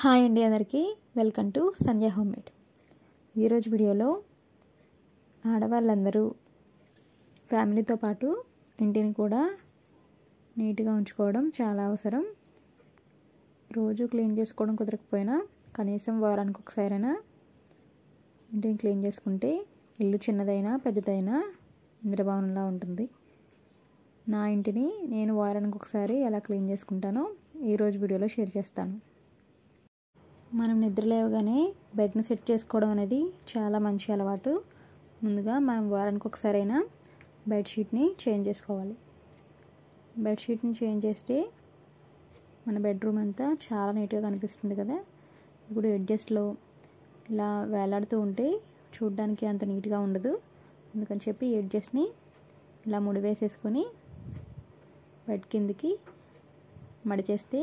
hi అండి అందరికీ welcome to Sandhya home made ఈరోజు వీడియోలో ఆడవాళ్ళందరూ ఫ్యామిలీతో పాటు ఇంటిని కూడా నీట్గా ఉంచుకోవడం చాలా అవసరం రోజు క్లీన్ చేసుకోవడం కుదరకపోయినా కనీసం వారానికి ఒకసారైనా ఇంటిని క్లీన్ చేసుకుంటే ఇల్లు చిన్నదైనా పెద్దదైనా ఇంద్రభవనంలా ఉంటుంది నా ఇంటిని నేను వారానికి ఒకసారి ఎలా క్లీన్ చేసుకుంటానో ఈరోజు వీడియోలో షేర్ చేస్తాను మనం నిద్ర లేవగానే బెడ్ని సెట్ చేసుకోవడం అనేది చాలా మంచి అలవాటు ముందుగా మనం వారానికి ఒకసారైనా బెడ్షీట్ని చేంజ్ చేసుకోవాలి బెడ్షీట్ని చేంజ్ చేస్తే మన బెడ్రూమ్ అంతా చాలా నీట్గా కనిపిస్తుంది కదా ఇప్పుడు ఎడ్జస్ట్లో ఇలా వేలాడుతూ ఉంటే చూడ్డానికి అంత నీట్గా ఉండదు అందుకని చెప్పి ఎడ్జస్ట్ని ఇలా ముడివేసేసుకొని బెడ్ కిందికి మడిచేస్తే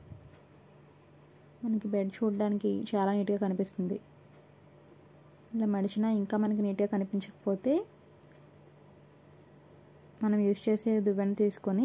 మనకి బెడ్ చూడడానికి చాలా నీట్గా కనిపిస్తుంది ఇలా మడిచినా ఇంకా మనకి నీట్గా కనిపించకపోతే మనం యూజ్ చేసే దువ్వెన తీసుకొని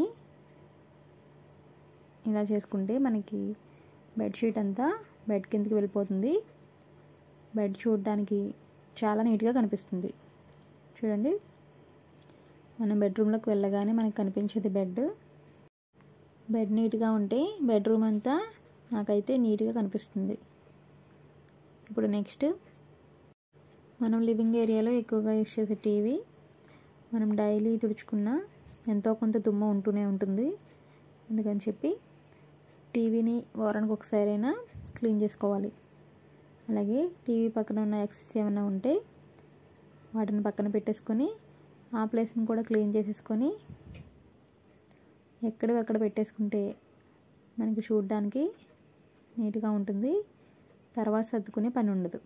ఇలా చేసుకుంటే మనకి బెడ్షీట్ అంతా బెడ్ కిందకి వెళ్ళిపోతుంది బెడ్ చూడడానికి చాలా నీట్గా కనిపిస్తుంది చూడండి మనం బెడ్రూమ్లోకి వెళ్ళగానే మనకి కనిపించేది బెడ్ బెడ్ నీట్గా ఉంటే బెడ్రూమ్ అంతా నాకైతే నీట్గా కనిపిస్తుంది ఇప్పుడు నెక్స్ట్ మనం లివింగ్ ఏరియాలో ఎక్కువగా యూజ్ చేసే టీవీ మనం డైలీ తుడుచుకున్న ఎంతో కొంత దుమ్మ ఉంటూనే ఉంటుంది అందుకని చెప్పి టీవీని వారానికి ఒకసారైనా క్లీన్ చేసుకోవాలి అలాగే టీవీ పక్కన ఉన్న ఎక్సెస్ ఏమైనా ఉంటే వాటిని పక్కన పెట్టేసుకొని ఆ ప్లేస్ని కూడా క్లీన్ చేసేసుకొని ఎక్కడివి అక్కడ పెట్టేసుకుంటే మనకి చూడడానికి నీట్గా ఉంటుంది తర్వాత సర్దుకునే పని ఉండదు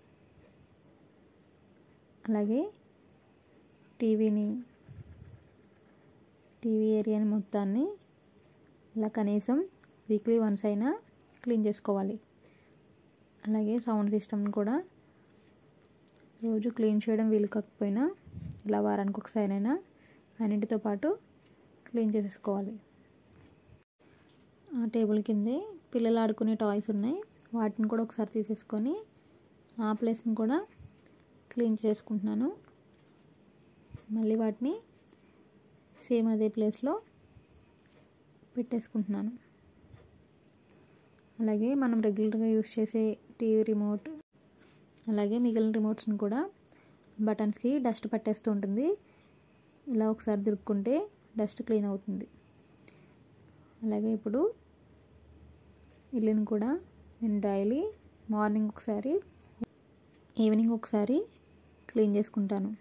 అలాగే టీవీని టీవీ ఏరియాని మొత్తాన్ని ఇలా కనీసం వీక్లీ వన్స్ అయినా క్లీన్ చేసుకోవాలి అలాగే సౌండ్ సిస్టమ్ని కూడా రోజు క్లీన్ చేయడం వీలు కాకపోయినా ఇలా వారానికి ఒకసారైనా అన్నింటితో పాటు క్లీన్ చేసేసుకోవాలి ఆ టేబుల్ కిందే పిల్లలు ఆడుకునే టాయ్స్ ఉన్నాయి వాటిని కూడా ఒకసారి తీసేసుకొని ఆ ప్లేస్ని కూడా క్లీన్ చేసుకుంటున్నాను మళ్ళీ వాటిని సేమ్ అదే ప్లేస్లో పెట్టేసుకుంటున్నాను అలాగే మనం రెగ్యులర్గా యూస్ చేసే టీవీ రిమోట్ అలాగే మిగిలిన రిమోట్స్ని కూడా బటన్స్కి డస్ట్ పట్టేస్తూ ఉంటుంది ఇలా ఒకసారి దురుక్కుంటే డస్ట్ క్లీన్ అవుతుంది అలాగే ఇప్పుడు ఇల్లుని కూడా నేను డైలీ మార్నింగ్ ఒకసారి ఈవినింగ్ ఒకసారి క్లీన్ చేసుకుంటాను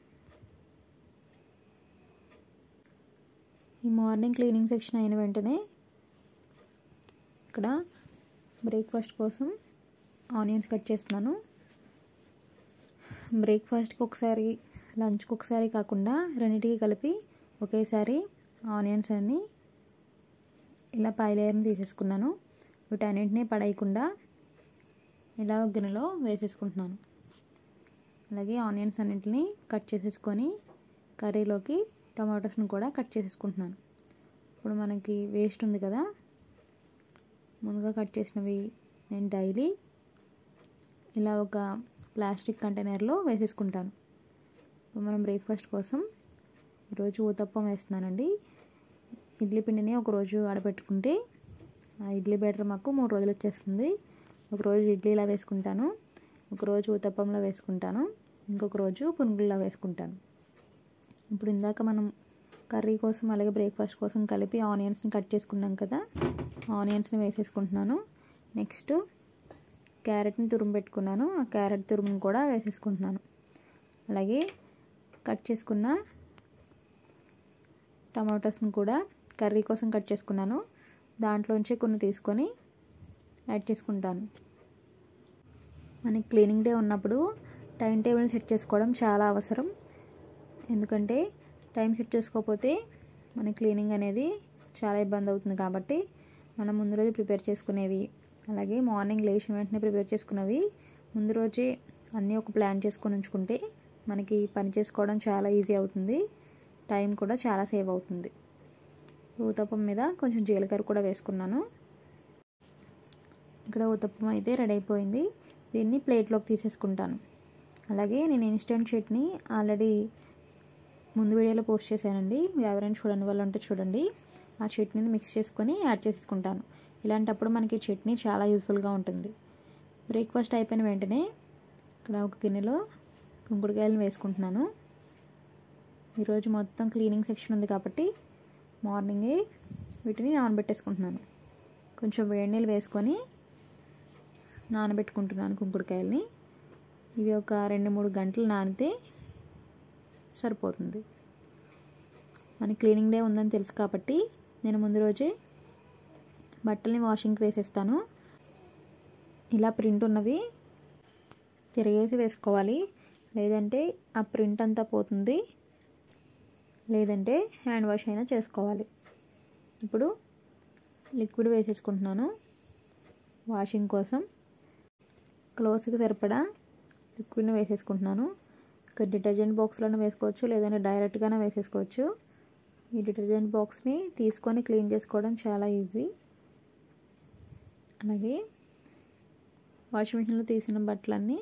ఈ మార్నింగ్ క్లీనింగ్ సెక్షన్ అయిన వెంటనే ఇక్కడ బ్రేక్ఫాస్ట్ కోసం ఆనియన్స్ కట్ చేస్తున్నాను బ్రేక్ఫాస్ట్కి ఒకసారి లంచ్కి ఒకసారి కాకుండా రెండింటికి కలిపి ఒకేసారి ఆనియన్స్ అన్నీ ఇలా పై లేయర్ని తీసేసుకున్నాను వీటన్నింటినీ పడేయకుండా ఇలా ఒక గిన్నెలో వేసేసుకుంటున్నాను అలాగే ఆనియన్స్ అన్నింటినీ కట్ చేసేసుకొని కర్రీలోకి టమాటోస్ని కూడా కట్ చేసేసుకుంటున్నాను ఇప్పుడు మనకి వేస్ట్ ఉంది కదా ముందుగా కట్ చేసినవి నేను డైలీ ఇలా ఒక ప్లాస్టిక్ కంటైనర్లో వేసేసుకుంటాను ఇప్పుడు మనం బ్రేక్ఫాస్ట్ కోసం ఈరోజు ఊతప్పం వేస్తున్నానండి ఇడ్లీ పిండిని ఒకరోజు ఆడబెట్టుకుంటే ఆ ఇడ్లీ బ్యాటర్ మాకు మూడు రోజులు వచ్చేస్తుంది ఒకరోజు ఇడ్లీలా వేసుకుంటాను ఒకరోజు ఊతప్పంలో వేసుకుంటాను ఇంకొక రోజు పునుగుల్లో వేసుకుంటాను ఇప్పుడు ఇందాక మనం కర్రీ కోసం అలాగే బ్రేక్ఫాస్ట్ కోసం కలిపి ఆనియన్స్ని కట్ చేసుకున్నాం కదా ఆనియన్స్ని వేసేసుకుంటున్నాను నెక్స్ట్ క్యారెట్ని తురుము పెట్టుకున్నాను ఆ క్యారెట్ తురుమును కూడా వేసేసుకుంటున్నాను అలాగే కట్ చేసుకున్న టమాటోస్ని కూడా కర్రీ కోసం కట్ చేసుకున్నాను దాంట్లోంచి కొన్ని తీసుకొని యాడ్ చేసుకుంటాను మనకి క్లీనింగ్ డే ఉన్నప్పుడు టైం టేబుల్ సెట్ చేసుకోవడం చాలా అవసరం ఎందుకంటే టైం సెట్ చేసుకోకపోతే మన క్లీనింగ్ అనేది చాలా ఇబ్బంది అవుతుంది కాబట్టి మనం ముందు రోజు ప్రిపేర్ చేసుకునేవి అలాగే మార్నింగ్ లేచిన వెంటనే ప్రిపేర్ చేసుకున్నవి ముందు రోజే అన్నీ ఒక ప్లాన్ చేసుకొని ఉంచుకుంటే మనకి పని చేసుకోవడం చాలా ఈజీ అవుతుంది టైం కూడా చాలా సేవ్ అవుతుంది ఊతప్పం మీద కొంచెం జీలకర్ర కూడా వేసుకున్నాను ఇక్కడ ఉత్తప్పం అయితే రెడీ అయిపోయింది దీన్ని ప్లేట్లోకి తీసేసుకుంటాను అలాగే నేను ఇన్స్టెంట్ చట్నీ ఆల్రెడీ ముందు వీడియోలో పోస్ట్ చేశానండి ఎవరైనా చూడండి వాళ్ళు ఉంటే చూడండి ఆ చట్నీని మిక్స్ చేసుకొని యాడ్ చేసుకుంటాను ఇలాంటప్పుడు మనకి చట్నీ చాలా యూస్ఫుల్గా ఉంటుంది బ్రేక్ఫాస్ట్ అయిపోయిన వెంటనే ఇక్కడ ఒక గిన్నెలో కుంకుడుకాయలను వేసుకుంటున్నాను ఈరోజు మొత్తం క్లీనింగ్ సెక్షన్ ఉంది కాబట్టి మార్నింగే వీటిని నానబెట్టేసుకుంటున్నాను కొంచెం వేడి నీళ్ళు వేసుకొని నానబెట్టుకుంటున్నాను కుంకుడుకాయలని ఇవి ఒక రెండు మూడు గంటలు నానితే సరిపోతుంది మన క్లీనింగ్ డే ఉందని తెలుసు కాబట్టి నేను ముందు రోజే బట్టల్ని వాషింగ్కి వేసేస్తాను ఇలా ప్రింట్ ఉన్నవి తిరిగేసి వేసుకోవాలి లేదంటే ఆ ప్రింట్ అంతా పోతుంది లేదంటే హ్యాండ్ వాష్ అయినా చేసుకోవాలి ఇప్పుడు లిక్విడ్ వేసేసుకుంటున్నాను వాషింగ్ కోసం క్లోత్స్కి సరిపడా లిక్విడ్ని వేసేసుకుంటున్నాను ఇక డిటర్జెంట్ బాక్స్లోనే వేసుకోవచ్చు లేదంటే డైరెక్ట్గానే వేసేసుకోవచ్చు ఈ డిటర్జెంట్ బాక్స్ని తీసుకొని క్లీన్ చేసుకోవడం చాలా ఈజీ అలాగే వాషింగ్ మిషన్లో తీసిన బట్టలన్నీ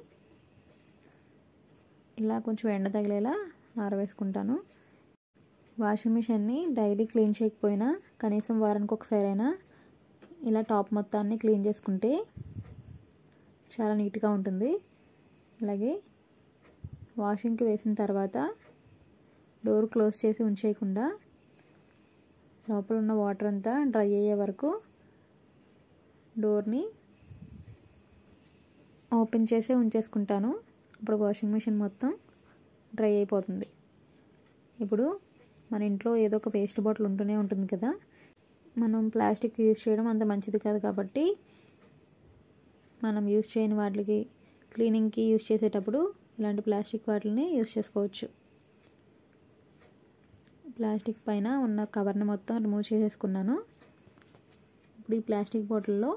ఇలా కొంచెం ఎండ తగిలేలా ఆరవేసుకుంటాను వాషింగ్ మిషన్ని డైలీ క్లీన్ చేయకపోయినా కనీసం వారానికి ఒకసారైనా ఇలా టాప్ మొత్తాన్ని క్లీన్ చేసుకుంటే చాలా నీట్గా ఉంటుంది అలాగే వాషింగ్కి వేసిన తర్వాత డోర్ క్లోజ్ చేసి ఉంచేయకుండా లోపల ఉన్న వాటర్ అంతా డ్రై అయ్యే వరకు డోర్ని ఓపెన్ చేసే ఉంచేసుకుంటాను అప్పుడు వాషింగ్ మిషన్ మొత్తం డ్రై అయిపోతుంది ఇప్పుడు మన ఇంట్లో ఏదో ఒక వేస్ట్ బాటిల్ ఉంటూనే ఉంటుంది కదా మనం ప్లాస్టిక్ యూజ్ చేయడం అంత మంచిది కాదు కాబట్టి మనం యూజ్ చేయని వాటికి క్లీనింగ్కి యూజ్ చేసేటప్పుడు ఇలాంటి ప్లాస్టిక్ వాటిని యూజ్ చేసుకోవచ్చు ప్లాస్టిక్ పైన ఉన్న కవర్ని మొత్తం రిమూవ్ చేసేసుకున్నాను ఇప్పుడు ఈ ప్లాస్టిక్ బాటిల్లో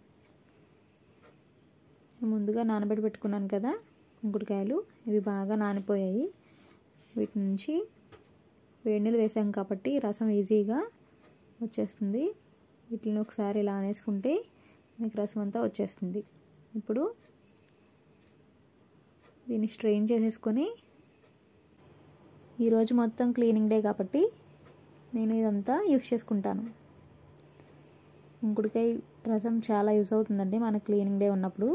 ముందుగా నానబెట్టి పెట్టుకున్నాను కదా కుంకుడుకాయలు ఇవి బాగా నానిపోయాయి వీటి నుంచి వేడి నీళ్ళు వేసాం కాబట్టి రసం ఈజీగా వచ్చేస్తుంది వీటిని ఒకసారి ఇలా అనేసుకుంటే మనకి రసం అంతా వచ్చేస్తుంది ఇప్పుడు దీన్ని స్ట్రెయిన్ చేసేసుకొని ఈరోజు మొత్తం క్లీనింగ్ డే కాబట్టి నేను ఇదంతా యూస్ చేసుకుంటాను ఇంకుడికాయ రసం చాలా యూస్ అవుతుందండి మన క్లీనింగ్ డే ఉన్నప్పుడు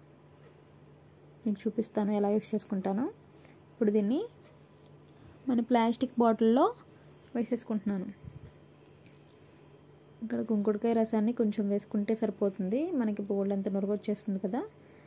మీకు చూపిస్తాను ఎలా యూస్ చేసుకుంటాను ఇప్పుడు దీన్ని మన ప్లాస్టిక్ బాటిల్లో వేసేసుకుంటున్నాను ఇక్కడ కుంకుడుకాయ రసాన్ని కొంచెం వేసుకుంటే సరిపోతుంది మనకి బోల్డ్ అంత నురుగు వచ్చేస్తుంది కదా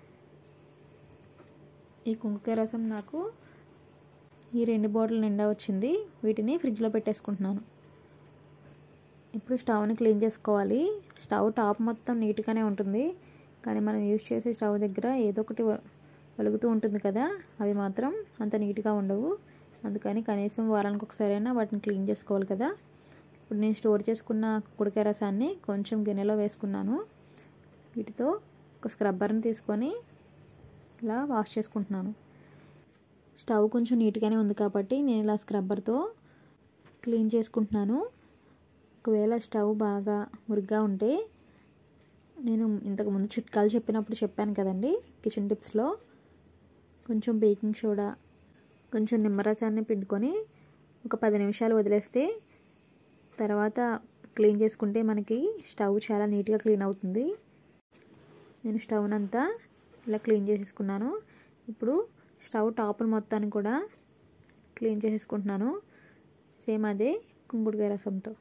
ఈ కుంకుకాయ రసం నాకు ఈ రెండు బాటిల్ నిండా వచ్చింది వీటిని ఫ్రిడ్జ్లో పెట్టేసుకుంటున్నాను ఇప్పుడు స్టవ్ని క్లీన్ చేసుకోవాలి స్టవ్ టాప్ మొత్తం నీట్గానే ఉంటుంది కానీ మనం యూజ్ చేసే స్టవ్ దగ్గర ఏదో ఒకటి వెలుగుతూ ఉంటుంది కదా అవి మాత్రం అంత నీట్గా ఉండవు అందుకని కనీసం వారానికి ఒకసారైనా వాటిని క్లీన్ చేసుకోవాలి కదా ఇప్పుడు నేను స్టోర్ చేసుకున్న కుడికాయ రసాన్ని కొంచెం గిన్నెలో వేసుకున్నాను వీటితో ఒక స్క్రబ్బర్ని తీసుకొని ఇలా వాష్ చేసుకుంటున్నాను స్టవ్ కొంచెం నీట్గానే ఉంది కాబట్టి నేను ఇలా స్క్రబ్బర్తో క్లీన్ చేసుకుంటున్నాను ఒకవేళ స్టవ్ బాగా మురిగ్గా ఉంటే నేను ఇంతకుముందు చిట్కాలు చెప్పినప్పుడు చెప్పాను కదండి కిచెన్ టిప్స్లో కొంచెం బేకింగ్ సోడా కొంచెం నిమ్మరసాన్ని పిండుకొని ఒక పది నిమిషాలు వదిలేస్తే తర్వాత క్లీన్ చేసుకుంటే మనకి స్టవ్ చాలా నీట్గా క్లీన్ అవుతుంది నేను స్టవ్ని అంతా ఇలా క్లీన్ చేసేసుకున్నాను ఇప్పుడు స్టవ్ టాపులు మొత్తాన్ని కూడా క్లీన్ చేసేసుకుంటున్నాను సేమ్ అదే కుంకుడుకాయ రసంతో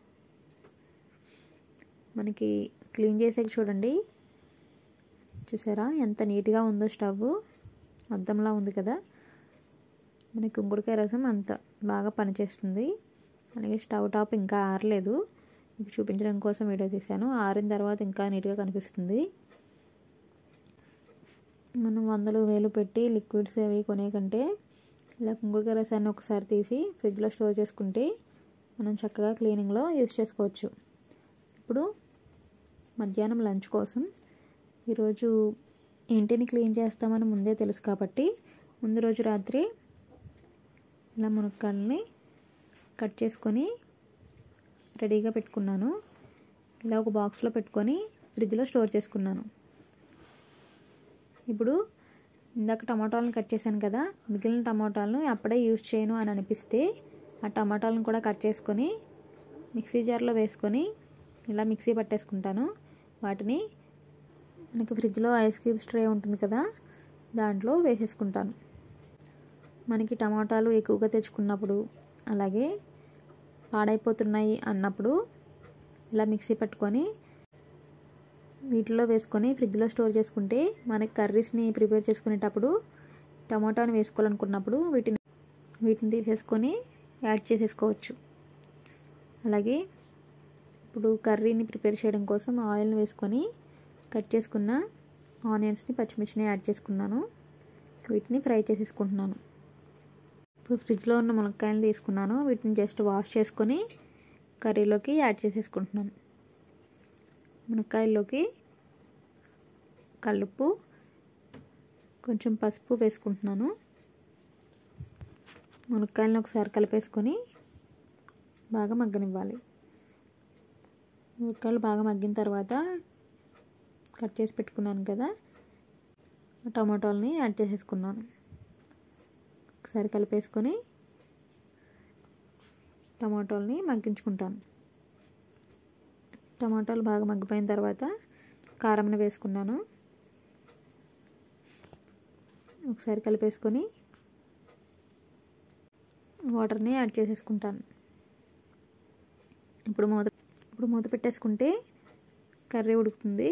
మనకి క్లీన్ చేసేకి చూడండి చూసారా ఎంత నీట్గా ఉందో స్టవ్ అద్దంలా ఉంది కదా మనకి కుంకుడుకాయ రసం అంత బాగా పనిచేస్తుంది అలాగే స్టవ్ టాప్ ఇంకా ఆరలేదు మీకు చూపించడం కోసం వీడియో తీశాను ఆరిన తర్వాత ఇంకా నీట్గా కనిపిస్తుంది మనం వందలు వేలు పెట్టి లిక్విడ్స్ అవి కొనే కంటే ఇలా కుంకుడుకాయ రసాన్ని ఒకసారి తీసి ఫ్రిడ్జ్లో స్టోర్ చేసుకుంటే మనం చక్కగా క్లీనింగ్లో యూస్ చేసుకోవచ్చు ఇప్పుడు మధ్యాహ్నం లంచ్ కోసం ఈరోజు ఇంటిని క్లీన్ చేస్తామని ముందే తెలుసు కాబట్టి ముందు రోజు రాత్రి ఇలా మునక్కాడని కట్ చేసుకొని రెడీగా పెట్టుకున్నాను ఇలా ఒక బాక్స్లో పెట్టుకొని ఫ్రిడ్జ్లో స్టోర్ చేసుకున్నాను ఇప్పుడు ఇందాక టమాటాలను కట్ చేశాను కదా మిగిలిన టమాటాలను అప్పుడే యూజ్ చేయను అని అనిపిస్తే ఆ టమాటాలను కూడా కట్ చేసుకొని మిక్సీ జార్లో వేసుకొని ఇలా మిక్సీ పట్టేసుకుంటాను వాటిని మనకి ఫ్రిడ్జ్లో ఐస్ క్యూబ్స్ ట్రే ఉంటుంది కదా దాంట్లో వేసేసుకుంటాను మనకి టమాటాలు ఎక్కువగా తెచ్చుకున్నప్పుడు అలాగే పాడైపోతున్నాయి అన్నప్పుడు ఇలా మిక్సీ పట్టుకొని వీటిలో వేసుకొని ఫ్రిడ్జ్లో స్టోర్ చేసుకుంటే మనకి కర్రీస్ని ప్రిపేర్ చేసుకునేటప్పుడు టమాటాని వేసుకోవాలనుకున్నప్పుడు వీటిని వీటిని తీసేసుకొని యాడ్ చేసేసుకోవచ్చు అలాగే ఇప్పుడు కర్రీని ప్రిపేర్ చేయడం కోసం ఆయిల్ని వేసుకొని కట్ చేసుకున్న ఆనియన్స్ని పచ్చిమిర్చిని యాడ్ చేసుకున్నాను వీటిని ఫ్రై చేసేసుకుంటున్నాను ఇప్పుడు ఫ్రిడ్జ్లో ఉన్న మునక్కాయలు తీసుకున్నాను వీటిని జస్ట్ వాష్ చేసుకొని కర్రీలోకి యాడ్ చేసేసుకుంటున్నాను మునక్కాయల్లోకి కల్లుప్పు కొంచెం పసుపు వేసుకుంటున్నాను మునక్కాయలను ఒకసారి కలిపేసుకొని బాగా మగ్గనివ్వాలి మునక్కాయలు బాగా మగ్గిన తర్వాత కట్ చేసి పెట్టుకున్నాను కదా టమాటోల్ని యాడ్ చేసేసుకున్నాను ఒకసారి కలిపేసుకొని టమాటోల్ని మగ్గించుకుంటాను టమాటాలు బాగా మగ్గిపోయిన తర్వాత కారంని వేసుకున్నాను ఒకసారి కలిపేసుకొని వాటర్ని యాడ్ చేసేసుకుంటాను ఇప్పుడు మూత ఇప్పుడు మూత పెట్టేసుకుంటే కర్రీ ఉడుకుతుంది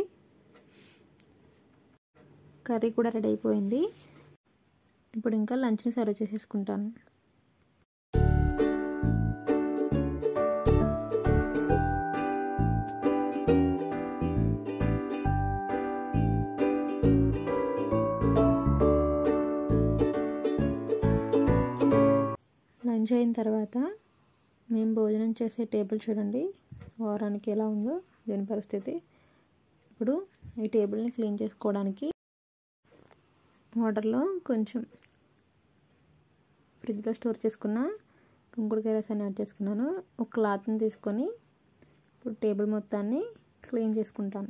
కర్రీ కూడా రెడీ అయిపోయింది ఇప్పుడు ఇంకా లంచ్ని సర్వ్ చేసేసుకుంటాను లంచ్ అయిన తర్వాత మేము భోజనం చేసే టేబుల్ చూడండి వారానికి ఎలా ఉందో దీని పరిస్థితి ఇప్పుడు ఈ టేబుల్ని క్లీన్ చేసుకోవడానికి వాటర్లో కొంచెం ఫ్రిడ్జ్లో స్టోర్ చేసుకున్న కుంకుడుకాయ రసాన్ని యాడ్ చేసుకున్నాను ఒక క్లాత్ని తీసుకొని ఇప్పుడు టేబుల్ మొత్తాన్ని క్లీన్ చేసుకుంటాను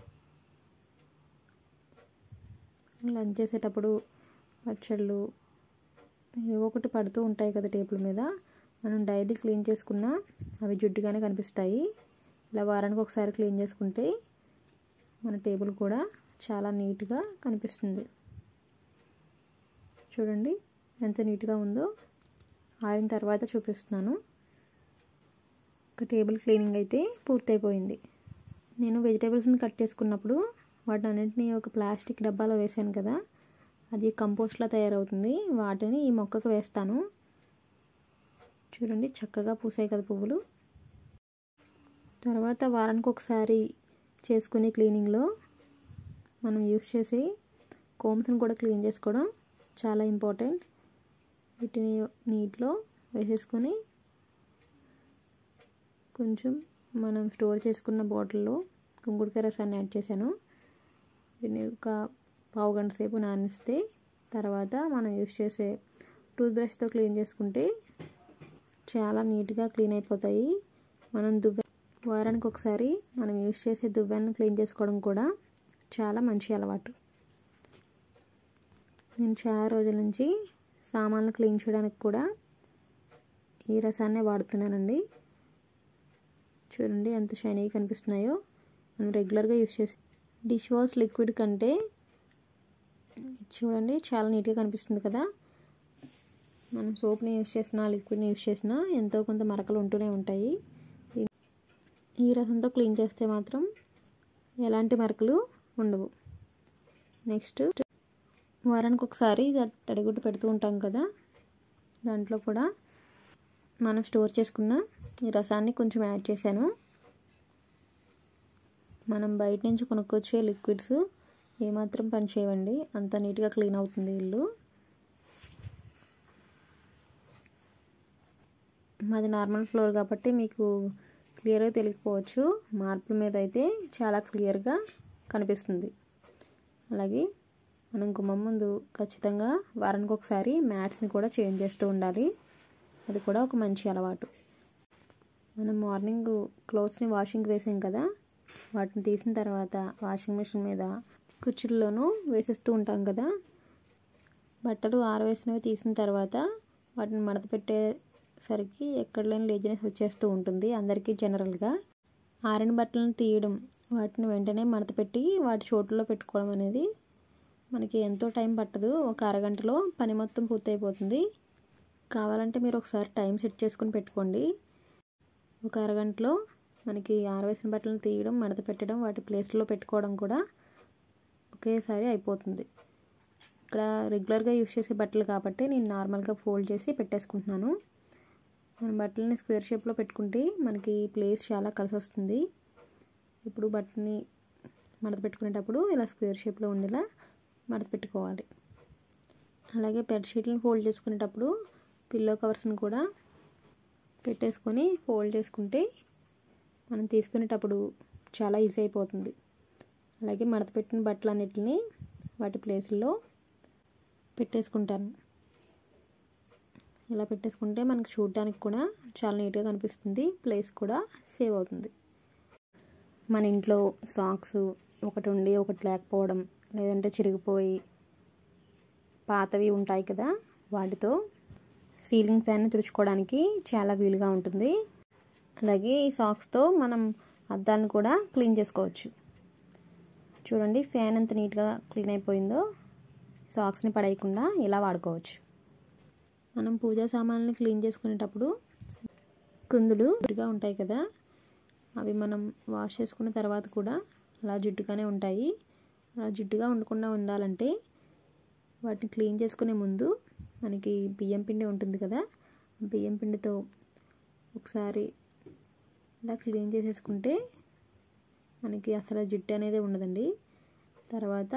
లంచ్ చేసేటప్పుడు పచ్చళ్ళు ఏవో ఒకటి పడుతూ ఉంటాయి కదా టేబుల్ మీద మనం డైలీ క్లీన్ చేసుకున్నా అవి జిడ్డుగానే కనిపిస్తాయి ఇలా వారానికి ఒకసారి క్లీన్ చేసుకుంటే మన టేబుల్ కూడా చాలా నీట్గా కనిపిస్తుంది చూడండి ఎంత నీట్గా ఉందో ఆరిన తర్వాత చూపిస్తున్నాను ఒక టేబుల్ క్లీనింగ్ అయితే పూర్తయిపోయింది నేను వెజిటేబుల్స్ని కట్ చేసుకున్నప్పుడు వాటిని అన్నింటినీ ఒక ప్లాస్టిక్ డబ్బాలో వేసాను కదా అది కంపోస్ట్లా తయారవుతుంది వాటిని ఈ మొక్కకు వేస్తాను చూడండి చక్కగా పూసాయి కదా పువ్వులు తర్వాత వారానికి ఒకసారి చేసుకునే క్లీనింగ్లో మనం యూస్ చేసి కోమ్స్ని కూడా క్లీన్ చేసుకోవడం చాలా ఇంపార్టెంట్ వీటిని నీటిలో వేసేసుకొని కొంచెం మనం స్టోర్ చేసుకున్న బాటిల్లో కుంకుడుకాయ రసాన్ని యాడ్ చేశాను దీన్ని ఒక పావు గంట సేపు నానిస్తే తర్వాత మనం యూస్ చేసే టూత్ బ్రష్తో క్లీన్ చేసుకుంటే చాలా నీట్గా క్లీన్ అయిపోతాయి మనం దువ్వె వారానికి ఒకసారి మనం యూస్ చేసే దువ్వెలను క్లీన్ చేసుకోవడం కూడా చాలా మంచి అలవాటు నేను చాలా రోజుల నుంచి సామాన్లు క్లీన్ చేయడానికి కూడా ఈ రసాన్నే వాడుతున్నానండి చూడండి ఎంత షైనీగా కనిపిస్తున్నాయో మనం రెగ్యులర్గా యూస్ చేసి డిష్ వాష్ లిక్విడ్ కంటే చూడండి చాలా నీట్గా కనిపిస్తుంది కదా మనం సోప్ని యూస్ చేసిన లిక్విడ్ని యూస్ చేసినా ఎంతో కొంత మరకలు ఉంటూనే ఉంటాయి ఈ రసంతో క్లీన్ చేస్తే మాత్రం ఎలాంటి మరకలు ఉండవు నెక్స్ట్ వారానికి ఒకసారి తడిగుడ్డు పెడుతూ ఉంటాం కదా దాంట్లో కూడా మనం స్టోర్ చేసుకున్న ఈ రసాన్ని కొంచెం యాడ్ చేశాను మనం బయట నుంచి కొనుక్కొచ్చే లిక్విడ్స్ ఏమాత్రం పని చేయవండి అంత నీట్గా క్లీన్ అవుతుంది ఇల్లు మాది నార్మల్ ఫ్లోర్ కాబట్టి మీకు క్లియర్గా తెలియకపోవచ్చు మార్పుల మీద అయితే చాలా క్లియర్గా కనిపిస్తుంది అలాగే మనం గుమ్మం ముందు ఖచ్చితంగా వారానికి ఒకసారి మ్యాట్స్ని కూడా చేంజ్ చేస్తూ ఉండాలి అది కూడా ఒక మంచి అలవాటు మనం మార్నింగ్ క్లోత్స్ని వాషింగ్ వేసాం కదా వాటిని తీసిన తర్వాత వాషింగ్ మిషన్ మీద కుర్చీల్లోనూ వేసేస్తూ ఉంటాం కదా బట్టలు ఆరవేసినవి తీసిన తర్వాత వాటిని మడత పెట్టేసరికి ఎక్కడ లేని లేజినెస్ వచ్చేస్తూ ఉంటుంది అందరికీ జనరల్గా ఆరిన బట్టలను తీయడం వాటిని వెంటనే మడత పెట్టి వాటి చోటులో పెట్టుకోవడం అనేది మనకి ఎంతో టైం పట్టదు ఒక అరగంటలో పని మొత్తం పూర్తయిపోతుంది కావాలంటే మీరు ఒకసారి టైం సెట్ చేసుకుని పెట్టుకోండి ఒక అరగంటలో మనకి ఆరవేసిన బట్టలను తీయడం మడత పెట్టడం వాటి ప్లేస్లో పెట్టుకోవడం కూడా ఒకేసారి అయిపోతుంది ఇక్కడ రెగ్యులర్గా యూస్ చేసే బట్టలు కాబట్టి నేను నార్మల్గా ఫోల్డ్ చేసి పెట్టేసుకుంటున్నాను మన బట్టలని స్క్వేర్ షేప్లో పెట్టుకుంటే మనకి ప్లేస్ చాలా కలిసి వస్తుంది ఇప్పుడు బట్టని మడత పెట్టుకునేటప్పుడు ఇలా స్క్వేర్ షేప్లో ఉండేలా మడత పెట్టుకోవాలి అలాగే బెడ్షీట్లను ఫోల్డ్ చేసుకునేటప్పుడు పిల్లో కవర్స్ని కూడా పెట్టేసుకొని ఫోల్డ్ చేసుకుంటే మనం తీసుకునేటప్పుడు చాలా ఈజీ అయిపోతుంది అలాగే మడత పెట్టిన బట్టలన్నిటిని వాటి ప్లేసుల్లో పెట్టేసుకుంటాను ఇలా పెట్టేసుకుంటే మనకు చూడడానికి కూడా చాలా నీట్గా కనిపిస్తుంది ప్లేస్ కూడా సేవ్ అవుతుంది మన ఇంట్లో సాక్స్ ఒకటి ఉండి ఒకటి లేకపోవడం లేదంటే చిరిగిపోయి పాతవి ఉంటాయి కదా వాటితో సీలింగ్ ఫ్యాన్ తుడుచుకోవడానికి చాలా వీలుగా ఉంటుంది అలాగే ఈ సాక్స్తో మనం అద్దాలను కూడా క్లీన్ చేసుకోవచ్చు చూడండి ఫ్యాన్ ఎంత నీట్గా క్లీన్ అయిపోయిందో సాక్స్ని పడేయకుండా ఇలా వాడుకోవచ్చు మనం పూజా సామాన్లని క్లీన్ చేసుకునేటప్పుడు కుందులు జిడ్డుగా ఉంటాయి కదా అవి మనం వాష్ చేసుకున్న తర్వాత కూడా అలా జిడ్డుగానే ఉంటాయి అలా జిడ్డుగా ఉండకుండా ఉండాలంటే వాటిని క్లీన్ చేసుకునే ముందు మనకి బియ్యం పిండి ఉంటుంది కదా బియ్యం పిండితో ఒకసారి ఇలా క్లీన్ చేసేసుకుంటే మనకి అసలు జిడ్డు అనేది ఉండదండి తర్వాత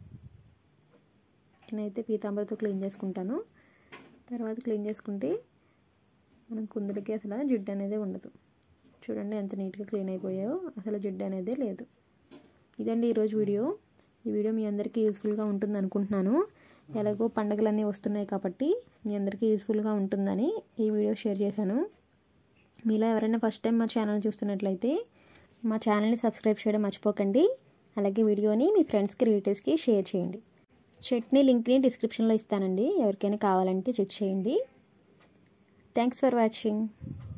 నేనైతే పీతాంబరితో క్లీన్ చేసుకుంటాను తర్వాత క్లీన్ చేసుకుంటే మనం కుందులకి అసలు జిడ్డు అనేది ఉండదు చూడండి ఎంత నీట్గా క్లీన్ అయిపోయాయో అసలు జిడ్డు అనేదే లేదు ఇదండి ఈరోజు వీడియో ఈ వీడియో మీ అందరికీ యూస్ఫుల్గా ఉంటుంది అనుకుంటున్నాను ఎలాగో పండగలన్నీ వస్తున్నాయి కాబట్టి మీ అందరికీ యూస్ఫుల్గా ఉంటుందని ఈ వీడియో షేర్ చేశాను మీలో ఎవరైనా ఫస్ట్ టైం మా ఛానల్ చూస్తున్నట్లయితే మా ఛానల్ని సబ్స్క్రైబ్ చేయడం మర్చిపోకండి అలాగే వీడియోని మీ ఫ్రెండ్స్కి రిలేటివ్స్కి షేర్ చేయండి చట్నీ లింక్ని డిస్క్రిప్షన్లో ఇస్తానండి ఎవరికైనా కావాలంటే చెక్ చేయండి థ్యాంక్స్ ఫర్ వాచింగ్